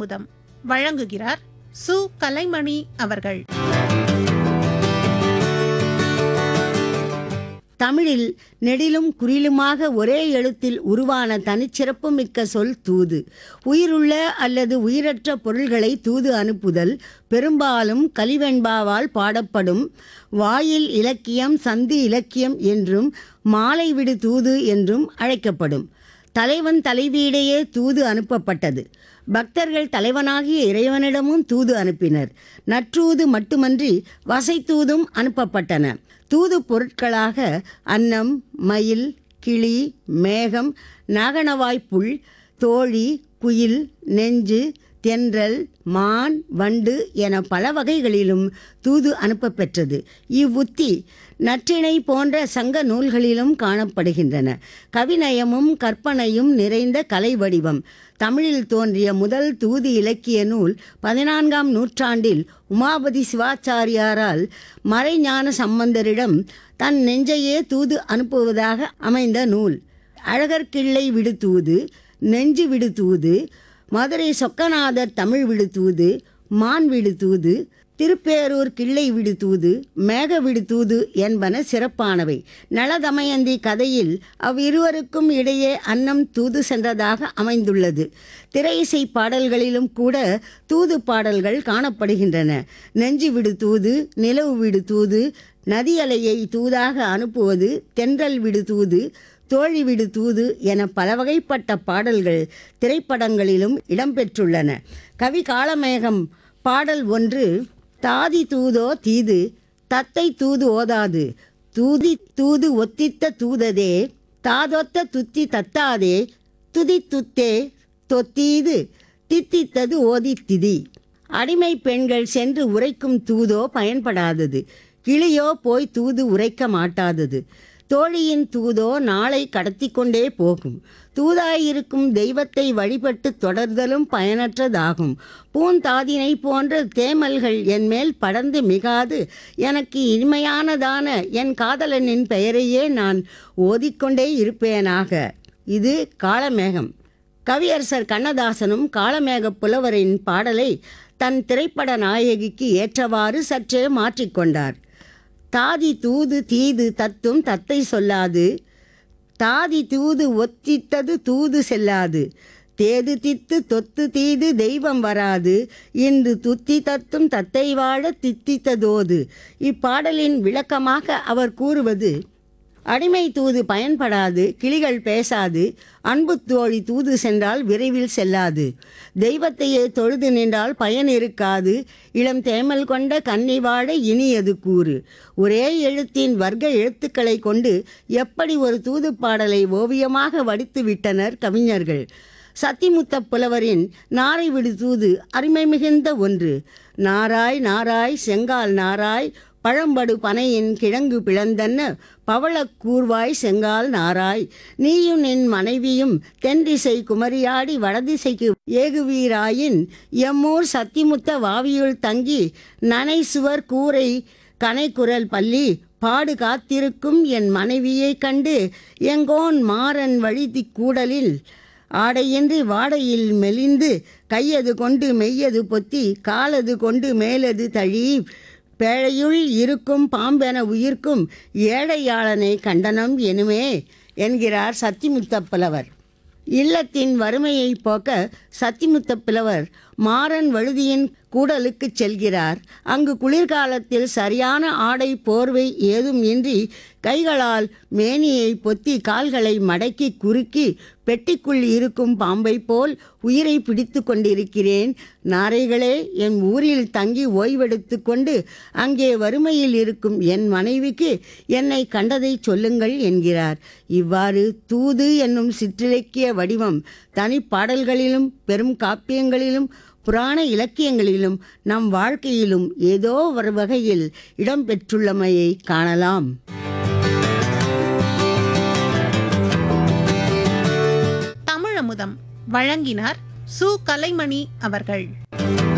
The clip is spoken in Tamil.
தமிழமுதம் வழங்குகிறார் சு கலைமணி அவர்கள் தமிழில் நெடிலும் குறிலுமாக ஒரே எழுத்தில் உருவான தனிச்சிறப்பு மிக்க சொல் தூது உயிருள்ள அல்லது உயிரற்ற பொருள்களை தூது அனுப்புதல் பெரும்பாலும் கலிவெண்பாவால் பாடப்படும் வாயில் இலக்கியம் சந்து இலக்கியம் என்றும் மாலை விடு தூது என்றும் அழைக்கப்படும் தலைவன் தலைவியிடையே தூது அனுப்பப்பட்டது பக்தர்கள் தலைவனாகிய இறைவனிடமும் தூது அனுப்பினர் நற்றூது மட்டுமன்றி வசைத்தூதும் அனுப்பப்பட்டன தூது பொருட்களாக அன்னம் மயில் கிளி மேகம் நாகணவாய் புல் தோழி குயில் நெஞ்சு தென்றல் மான் வண்டு என பல வகைகளிலும் தூது அனுப்பப்பெற்றது இவ்வுத்தி நற்றிணை போன்ற சங்க நூல்களிலும் காணப்படுகின்றன கவிநயமும் கற்பனையும் நிறைந்த கலை வடிவம் தமிழில் தோன்றிய முதல் தூது இலக்கிய நூல் பதினான்காம் நூற்றாண்டில் உமாபதி சிவாச்சாரியாரால் மறைஞான சம்பந்தரிடம் தன் நெஞ்சையே தூது அனுப்புவதாக அமைந்த நூல் அழகர்கிள்ளை விடு தூது நெஞ்சு விடு தூது மதுரை சொக்கநாதர் தமிழ் விடு தூது மான் விடு தூது திருப்பேரூர் கிள்ளை விடு தூது மேக விடு தூது என்பன சிறப்பானவை நலதமயந்தி கதையில் அவ்விருவருக்கும் இடையே அன்னம் தூது சென்றதாக அமைந்துள்ளது திரை இசை பாடல்களிலும் கூட தூது பாடல்கள் காணப்படுகின்றன நெஞ்சு விடு தூது நிலவு விடு தூது நதி அலையை தூதாக அனுப்புவது தென்றல் விடு தூது தோழி விடு தூது என பல வகைப்பட்ட பாடல்கள் திரைப்படங்களிலும் இடம்பெற்றுள்ளன கவி காளமேகம் பாடல் ஒன்று தாதி தூதோ தீது தத்தை தூது ஓதாது தூதி தூது ஒத்தித்த தூததே தாதொத்த துத்தி தத்தாதே துதி துத்தே தொத்தீது தித்தித்தது ஓதித்திதி அடிமை பெண்கள் சென்று உரைக்கும் தூதோ பயன்படாதது கிளியோ போய் தூது உரைக்க மாட்டாதது தோழியின் தூதோ நாளை கடத்தி கொண்டே போகும் தூதாயிருக்கும் தெய்வத்தை வழிபட்டு தொடர்தலும் பயனற்றதாகும் பூந்தாதினை போன்ற தேமல்கள் என் மேல் படர்ந்து மிகாது எனக்கு இனிமையானதான என் காதலனின் பெயரையே நான் ஓதிக்கொண்டே இருப்பேனாக இது காளமேகம் கவியரசர் கண்ணதாசனும் காளமேக புலவரின் பாடலை தன் திரைப்பட நாயகிக்கு ஏற்றவாறு சற்றே மாற்றிக்கொண்டார் தாதி தூது தீது தத்தும் தத்தை சொல்லாது தாதி தூது ஒத்தித்தது தூது செல்லாது தேது தித்து தொத்து தீது தெய்வம் வராது இன்று துத்தி தத்தும் தத்தை வாழ தித்தித்ததோது இப்பாடலின் விளக்கமாக அவர் கூறுவது அடிமை தூது பயன்படாது கிளிகள் பேசாது அன்பு தோழி தூது சென்றால் விரைவில் செல்லாது தெய்வத்தையே தொழுது நின்றால் பயன் இருக்காது இளம் தேமல் கொண்ட கன்னி வாழ இனியது கூறு ஒரே எழுத்தின் வர்க்க எழுத்துக்களை கொண்டு எப்படி ஒரு தூது பாடலை ஓவியமாக வடித்து விட்டனர் கவிஞர்கள் சத்திமுத்த புலவரின் நாரை விடு தூது அருமை மிகுந்த ஒன்று நாராய் நாராய் செங்கால் நாராய் பழம்படு பனையின் கிழங்கு பிளந்தன்ன பவளக் கூர்வாய் செங்கால் நாராய் நீயும் நின் மனைவியும் தென்திசை குமரியாடி வடதிசைக்கு ஏகுவீராயின் எம்மூர் சத்திமுத்த வாவியுள் தங்கி நனை சுவர் கூரை கனைக்குரல் பள்ளி பாடு காத்திருக்கும் என் மனைவியைக் கண்டு எங்கோன் மாறன் வழிதி கூடலில் ஆடையின்றி வாடையில் மெலிந்து கையது கொண்டு மெய்யது பொத்தி காலது கொண்டு மேலது தழி பேழையுள் இருக்கும் பாம்பென உயிர்க்கும் ஏழையாளனை கண்டனம் எனுமே என்கிறார் சத்திமுத்த புலவர் இல்லத்தின் வறுமையை போக்க சத்திமுத்த புலவர் மாறன் வழுதியின் கூடலுக்குச் செல்கிறார் அங்கு குளிர்காலத்தில் சரியான ஆடை போர்வை ஏதும் இன்றி கைகளால் மேனியை பொத்தி கால்களை மடக்கி குறுக்கி பெட்டிக்குள் இருக்கும் பாம்பை போல் உயிரை பிடித்து கொண்டிருக்கிறேன் நாரைகளே என் ஊரில் தங்கி ஓய்வெடுத்து கொண்டு அங்கே வறுமையில் இருக்கும் என் மனைவிக்கு என்னை கண்டதை சொல்லுங்கள் என்கிறார் இவ்வாறு தூது என்னும் சிற்றிலக்கிய வடிவம் தனி பாடல்களிலும் பெரும் காப்பியங்களிலும் புராண இலக்கியங்களிலும் நம் வாழ்க்கையிலும் ஏதோ ஒரு வகையில் இடம்பெற்றுள்ளமையை காணலாம் தமிழமுதம் வழங்கினார் சு கலைமணி அவர்கள்